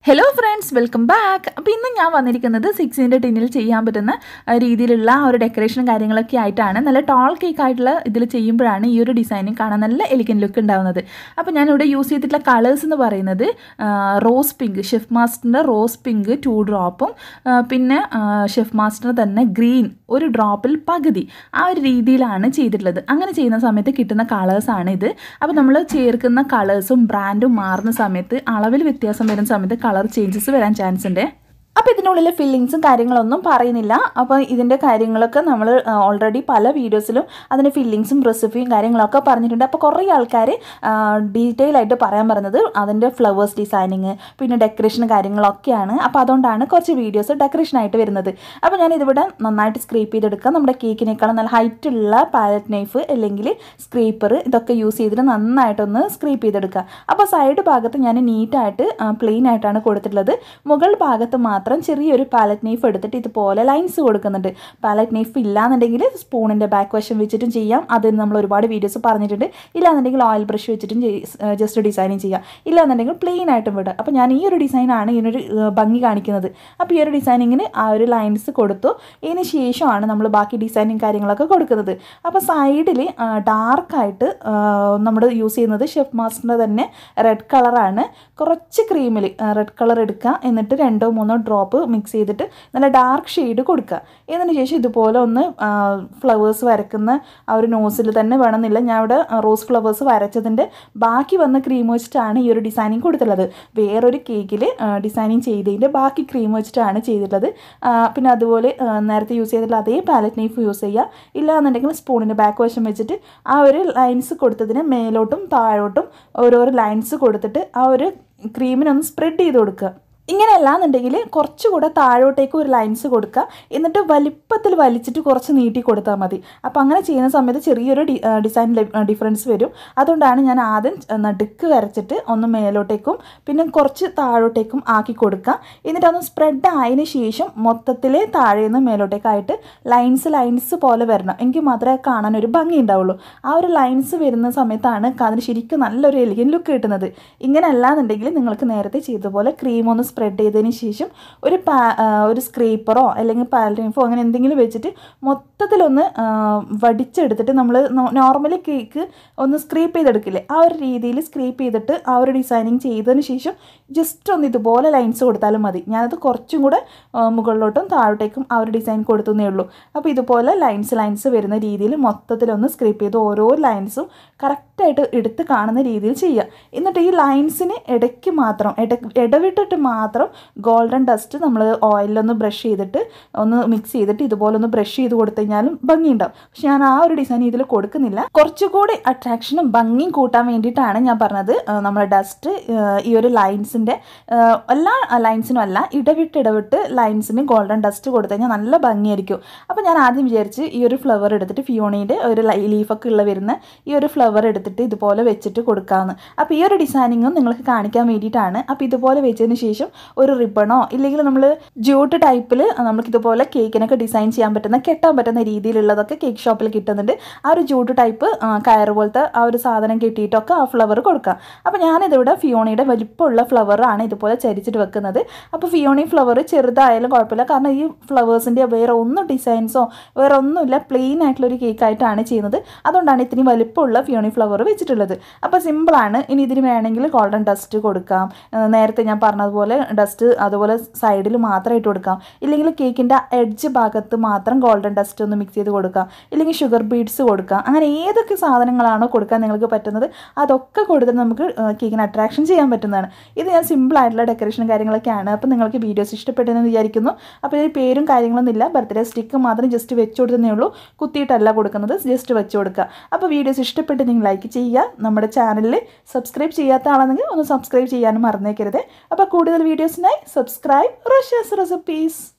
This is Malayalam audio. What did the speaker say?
ഹലോ ഫ്രണ്ട്സ് വെൽക്കം ബാക്ക് അപ്പോൾ ഇന്ന് ഞാൻ വന്നിരിക്കുന്നത് സിക്സിൻ്റെ ടിന്നിൽ ചെയ്യാൻ പറ്റുന്ന ആ, രീതിയിലുള്ള ആ ഒരു ഡെക്കറേഷനും കാര്യങ്ങളൊക്കെ ആയിട്ടാണ് നല്ല ടോൾ കേക്ക് ആയിട്ടുള്ള ഇതിൽ ചെയ്യുമ്പോഴാണ് ഈ ഒരു ഡിസൈനിങ് കാണാൻ നല്ല എലിഗൻ ലുക്ക് ഉണ്ടാവുന്നത് അപ്പോൾ ഞാനിവിടെ യൂസ് ചെയ്തിട്ടുള്ള കളേഴ്സ് എന്ന് പറയുന്നത് റോസ് പിങ്ക് ഷെഫ് മാസ്റ്ററിൻ്റെ റോസ് പിങ്ക് ടു ഡ്രോപ്പും പിന്നെ ഷെഫ് മാസ്റ്റർ തന്നെ ഗ്രീൻ ഒരു ഡ്രോപ്പിൽ പകുതി ആ ഒരു രീതിയിലാണ് ചെയ്തിട്ടുള്ളത് അങ്ങനെ ചെയ്യുന്ന സമയത്ത് കിട്ടുന്ന കളേഴ്സാണ് ഇത് അപ്പോൾ നമ്മൾ ചേർക്കുന്ന കളേഴ്സും ബ്രാൻഡും മാറുന്ന സമയത്ത് അളവിൽ വ്യത്യാസം വരുന്ന സമയത്ത് കളർ ചേഞ്ചസ് വരാൻ ചാൻസ് ഉണ്ട് അപ്പോൾ ഇതിനുള്ളിലെ ഫില്ലിങ്സും കാര്യങ്ങളൊന്നും പറയുന്നില്ല അപ്പോൾ ഇതിൻ്റെ കാര്യങ്ങളൊക്കെ നമ്മൾ ഓൾറെഡി പല വീഡിയോസിലും അതിൻ്റെ ഫില്ലിങ്സും റെസിപ്പിയും കാര്യങ്ങളൊക്കെ പറഞ്ഞിട്ടുണ്ട് അപ്പോൾ കുറേ ആൾക്കാർ ഡീറ്റെയിൽ ആയിട്ട് പറയാൻ പറഞ്ഞത് അതിൻ്റെ ഫ്ലവേഴ്സ് ഡിസൈനിങ് പിന്നെ ഡെക്കറേഷൻ കാര്യങ്ങളൊക്കെയാണ് അപ്പോൾ അതുകൊണ്ടാണ് കുറച്ച് വീഡിയോസ് ഡെക്കറേഷനായിട്ട് വരുന്നത് അപ്പോൾ ഞാൻ ഇതിവിടെ നന്നായിട്ട് സ്ക്രീപ്പ് ചെയ്തെടുക്കാം നമ്മുടെ കേക്കിനേക്കാളും നല്ല ഹൈറ്റുള്ള പാലറ്റ് നൈഫ് അല്ലെങ്കിൽ സ്ക്രീപ്പർ ഇതൊക്കെ യൂസ് ചെയ്തിട്ട് നന്നായിട്ടൊന്ന് സ്ക്രീപ്പ് ചെയ്തെടുക്കുക അപ്പോൾ സൈഡ് ഭാഗത്ത് ഞാൻ നീറ്റായിട്ട് പ്ലെയിൻ ആയിട്ടാണ് കൊടുത്തിട്ടുള്ളത് മുകൾ ഭാഗത്ത് മാത്രം ചെറിയൊരു പാലറ്റ് നൈഫ് എടുത്തിട്ട് ഇതുപോലെ ലൈൻസ് കൊടുക്കുന്നുണ്ട് പാലറ്റ് നൈഫ് ഇല്ലാന്നുണ്ടെങ്കിൽ സ്പൂണിൻ്റെ ബാക്ക് വശം വെച്ചിട്ടും ചെയ്യാം അതിന് നമ്മൾ ഒരുപാട് വീഡിയോസ് പറഞ്ഞിട്ടുണ്ട് ഇല്ലാന്നുണ്ടെങ്കിൽ ഓയിൽ ബ്രഷ് വെച്ചിട്ടും ജസ്റ്റ് ഡിസൈനിങ് ചെയ്യാം ഇല്ലാന്നുണ്ടെങ്കിൽ പ്ലെയിൻ ആയിട്ടും വിടുക അപ്പോൾ ഞാൻ ഈ ഒരു ഡിസൈനാണ് ഇതിനൊരു ഏഹ്, ഭംഗി കാണിക്കുന്നത് അപ്പോൾ ഈ ഒരു ഡിസൈനിങ്ങിന് ആ ഒരു ലൈൻസ് കൊടുത്തു ഇതിന് ശേഷമാണ് നമ്മൾ ബാക്കി ഡിസൈനിങ് കാര്യങ്ങളൊക്കെ കൊടുക്കുന്നത് അപ്പോൾ സൈഡിൽ ഡാർക്കായിട്ട് നമ്മൾ യൂസ് ചെയ്യുന്നത് ഷെഫ് മാസ്റ്ററിൻ്റെ തന്നെ റെഡ് കളറാണ് കുറച്ച് ക്രീമിൽ റെഡ് കളർ എടുക്കുക എന്നിട്ട് രണ്ടോ മൂന്നോ ഡ്രോപ്പ് മിക്സ് ചെയ്തിട്ട് നല്ല ഡാർക്ക് ഷെയ്ഡ് കൊടുക്കുക ഇതിന് ശേഷം ഇതുപോലെ ഒന്ന് ഫ്ലവേഴ്സ് വരക്കുന്ന ആ ഒരു നോസിൽ തന്നെ വേണമെന്നില്ല ഞാൻ ഇവിടെ റോസ് ഫ്ലവേഴ്സ് വരച്ചതിൻ്റെ ബാക്കി വന്ന ക്രീം വെച്ചിട്ടാണ് ഈ ഒരു ഡിസൈനിങ് കൊടുത്തിട്ടുള്ളത് വേറൊരു കേക്കിൽ ഡിസൈനിങ് ചെയ്തതിൻ്റെ ബാക്കി ക്രീം വെച്ചിട്ടാണ് ചെയ്തിട്ടുള്ളത് ആ, പിന്നെ അതുപോലെ ആ, നേരത്തെ യൂസ് ചെയ്തിട്ടുള്ള അതേ പാലറ്റ് നൈഫ് യൂസ് ചെയ്യുക ഇല്ലാന്നുണ്ടെങ്കിൽ സ്പൂണിൻ്റെ ബാക്ക് വശം വെച്ചിട്ട് ആ ഒരു ലൈൻസ് കൊടുത്തതിന് മേലോട്ടും താഴോട്ടും ഓരോരോ ലൈൻസ് കൊടുത്തിട്ട് ആ ഒരു ക്രീമിനൊന്ന് സ്പ്രെഡ് ചെയ്ത് കൊടുക്കുക ഇങ്ങനെയല്ല എന്നുണ്ടെങ്കിൽ കുറച്ചുകൂടെ താഴോട്ടേക്ക് ഒരു ലൈൻസ് കൊടുക്കുക എന്നിട്ട് വലിപ്പത്തിൽ വലിച്ചിട്ട് കുറച്ച് നീട്ടി കൊടുത്താൽ മതി അപ്പോൾ അങ്ങനെ ചെയ്യുന്ന സമയത്ത് ചെറിയൊരു ഡി ഡിസൈൻ ഡിഫറൻസ് വരും അതുകൊണ്ടാണ് ഞാൻ ആദ്യം നടുക്ക് വരച്ചിട്ട് ഒന്ന് മേലോട്ടേക്കും പിന്നെ കുറച്ച് താഴോട്ടേക്കും ആക്കി കൊടുക്കുക എന്നിട്ട് അതൊന്ന് സ്പ്രെഡ് ആയതിന് ശേഷം മൊത്തത്തിൽ താഴെ നിന്ന് മേലോട്ടേക്കായിട്ട് ലൈൻസ് ലൈൻസ് പോലെ വരണം എങ്കിൽ മാത്രമേ കാണാൻ ഒരു ഭംഗി ഉണ്ടാവുള്ളൂ ആ ഒരു ലൈൻസ് വരുന്ന സമയത്താണ് അതിന് ശരിക്കും നല്ലൊരു എലിഗൻ ലുക്ക് കിട്ടുന്നത് ഇങ്ങനെ അല്ലാന്നുണ്ടെങ്കിൽ നിങ്ങൾക്ക് നേരത്തെ ചെയ്ത പോലെ ക്രീം ഒന്ന് സ്പ്രെഡ് ചെയ്തതിന് ശേഷം ഒരു പാ ആ, ഒരു സ്ക്രീപ്പറോ അല്ലെങ്കിൽ പാലറ്റിൻഫോ അങ്ങനെ എന്തെങ്കിലും വെച്ചിട്ട് മൊത്തത്തിലൊന്ന് ആ, വടിച്ചെടുത്തിട്ട് നമ്മൾ നോർമലി കേക്ക് ഒന്ന് സ്ക്രീപ്പ് ചെയ്തെടുക്കില്ലേ ആ ഒരു രീതിയിൽ സ്ക്രീപ്പ് ചെയ്തിട്ട് ആ ഒരു ഡിസൈനിങ് ചെയ്തതിന് ശേഷം ജസ്റ്റ് ഒന്ന് ഇതുപോലെ ലൈൻസ് കൊടുത്താലും മതി ഞാനത് കുറച്ചും കൂടെ ആ, മുകളിലോട്ടും താഴോട്ടേക്കും ആ ഒരു ഡിസൈൻ കൊടുത്തുന്നേ ഉള്ളൂ അപ്പോൾ ഇതുപോലെ ലൈൻസ് ലൈൻസ് വരുന്ന രീതിയിൽ മൊത്തത്തിലൊന്ന് സ്ക്രീപ്പ് ചെയ്ത് ഓരോ ലൈൻസും കറക്റ്റായിട്ട് എടുത്ത് കാണുന്ന രീതിയിൽ ചെയ്യുക എന്നിട്ട് ഈ ലൈൻസിന് ഇടയ്ക്ക് മാത്രം ഇട ഇടവിട്ടിട്ട് മാത്രം ഗോൾഡൻ ഡസ്റ്റ് നമ്മൾ ഓയിലൊന്ന് ബ്രഷ് ചെയ്തിട്ട് ഒന്ന് മിക്സ് ചെയ്തിട്ട് ഇതുപോലെ ഒന്ന് ബ്രഷ് ചെയ്ത് കൊടുത്തു കഴിഞ്ഞാലും ഭംഗിയുണ്ടാവും പക്ഷെ ഞാൻ ആ ഒരു ഡിസൈൻ ഇതിൽ കൊടുക്കുന്നില്ല കുറച്ചുകൂടി അട്രാക്ഷനും ഭംഗിയും കൂട്ടാൻ വേണ്ടിയിട്ടാണ് ഞാൻ പറഞ്ഞത് ആ, നമ്മുടെ ഡസ്റ്റ് ഈ ഒരു ലൈൻസിൻ്റെ എല്ലാ ലൈൻസിനും അല്ല ഇടവിട്ട് ഇടവിട്ട് ലൈൻസിന് ഗോൾഡൻ ഡസ്റ്റ് കൊടുത്തു കഴിഞ്ഞാൽ നല്ല ഭംഗിയായിരിക്കും അപ്പോൾ ഞാൻ ആദ്യം വിചാരിച്ച് ഈ ഒരു ഫ്ലവർ എടുത്തിട്ട് ഫിയോണിയുടെ ഒരു ലീഫൊക്കെ ഉള്ള വരുന്ന ഈ ഒരു ഫ്ലവർ എടുത്തിട്ട് ഇതുപോലെ വെച്ചിട്ട് കൊടുക്കാമെന്ന് അപ്പോൾ ഈ ഒരു ഡിസൈനിങ്ങും നിങ്ങൾക്ക് കാണിക്കാൻ വേണ്ടിയിട്ടാണ് അപ്പോൾ ഇതുപോലെ വെച്ചതിന് ശേഷം ഒരു റിബണോ ഇല്ലെങ്കിൽ നമ്മൾ ജ്യൂട്ട് ടൈപ്പിൽ നമുക്ക് ഇതുപോലെ കേക്കിനൊക്കെ ഡിസൈൻ ചെയ്യാൻ പറ്റുന്ന കെട്ടാൻ പറ്റുന്ന രീതിയിലുള്ളതൊക്കെ കേക്ക് ഷോപ്പിൽ കിട്ടുന്നുണ്ട് ആ ഒരു ജ്യൂട്ട് ടൈപ്പ് കയറ് പോലത്തെ ആ ഒരു സാധനം കെട്ടിയിട്ടൊക്കെ ആ ഫ്ലവർ കൊടുക്കാം അപ്പോൾ ഞാനിതിവിടെ ഫിയോണിയുടെ വലിപ്പമുള്ള ഫ്ലവറാണ് ഇതുപോലെ ചരിച്ചിട്ട് വെക്കുന്നത് അപ്പോൾ ഫിയോണി ഫ്ലവർ ചെറുതായാലും കുഴപ്പമില്ല കാരണം ഈ ഫ്ലവേഴ്സിൻ്റെ വേറെ ഒന്നും ഡിസൈൻസോ വേറെ ഒന്നുമില്ല പ്ലെയിൻ ആയിട്ടുള്ള ഒരു കേക്കായിട്ടാണ് ചെയ്യുന്നത് അതുകൊണ്ടാണ് ഇത്രയും വലിപ്പമുള്ള ഫിയോണി ഫ്ലവർ വെച്ചിട്ടുള്ളത് അപ്പോൾ സിമ്പിളാണ് ഇനി ഇതിന് വേണമെങ്കിൽ ഗോൾഡൻ ഡസ്റ്റ് കൊടുക്കാം ആ, നേരത്തെ ഞാൻ പറഞ്ഞതുപോലെ ഡസ്റ്റ് അതുപോലെ സൈഡിൽ മാത്രം ഇട്ട് കൊടുക്കാം ഇല്ലെങ്കിൽ കേക്കിൻ്റെ എഡ്ജ് ഭാഗത്ത് മാത്രം ഗോൾഡൻ ഡസ്റ്റ് ഒന്ന് മിക്സ് ചെയ്ത് കൊടുക്കാം ഇല്ലെങ്കിൽ ഷുഗർ ബീഡ്സ് കൊടുക്കാം അങ്ങനെ ഏതൊക്കെ സാധനങ്ങളാണോ കൊടുക്കാൻ നിങ്ങൾക്ക് പറ്റുന്നത് അതൊക്കെ കൊടുത്തിട്ട് നമുക്ക് ആ, കേക്കിന് അട്രാക്ഷൻ ചെയ്യാൻ പറ്റുന്നതാണ് ഇത് ഞാൻ സിമ്പിൾ ആയിട്ടുള്ള ഡെക്കറേഷനും കാര്യങ്ങളൊക്കെയാണ് അപ്പോൾ നിങ്ങൾക്ക് വീഡിയോസ് ഇഷ്ടപ്പെട്ടെന്ന് വിചാരിക്കുന്നു അപ്പോൾ ഇതിൽ പേരും കാര്യങ്ങളൊന്നും ഇല്ല ബർത്ത്ഡേ സ്റ്റിക്ക് മാത്രം ജസ്റ്റ് വെച്ച് കൊടുത്തതേ ഉള്ളൂ കുത്തിയിട്ടല്ല കൊടുക്കുന്നത് ജസ്റ്റ് വെച്ച് കൊടുക്കുക അപ്പോൾ വീഡിയോസ് ഇഷ്ടപ്പെട്ട് നിങ്ങൾ ലൈക്ക് ചെയ്യുക നമ്മുടെ ചാനലിൽ സബ്സ്ക്രൈബ് ചെയ്യാത്ത ആളാണെങ്കിൽ ഒന്ന് സബ്സ്ക്രൈബ് ചെയ്യാനും മറന്നേക്കരുത് അപ്പോൾ കൂടുതൽ വീഡിയോസിനായി സബ്സ്ക്രൈബ് റോഷാസ് റെസിപ്പീസ്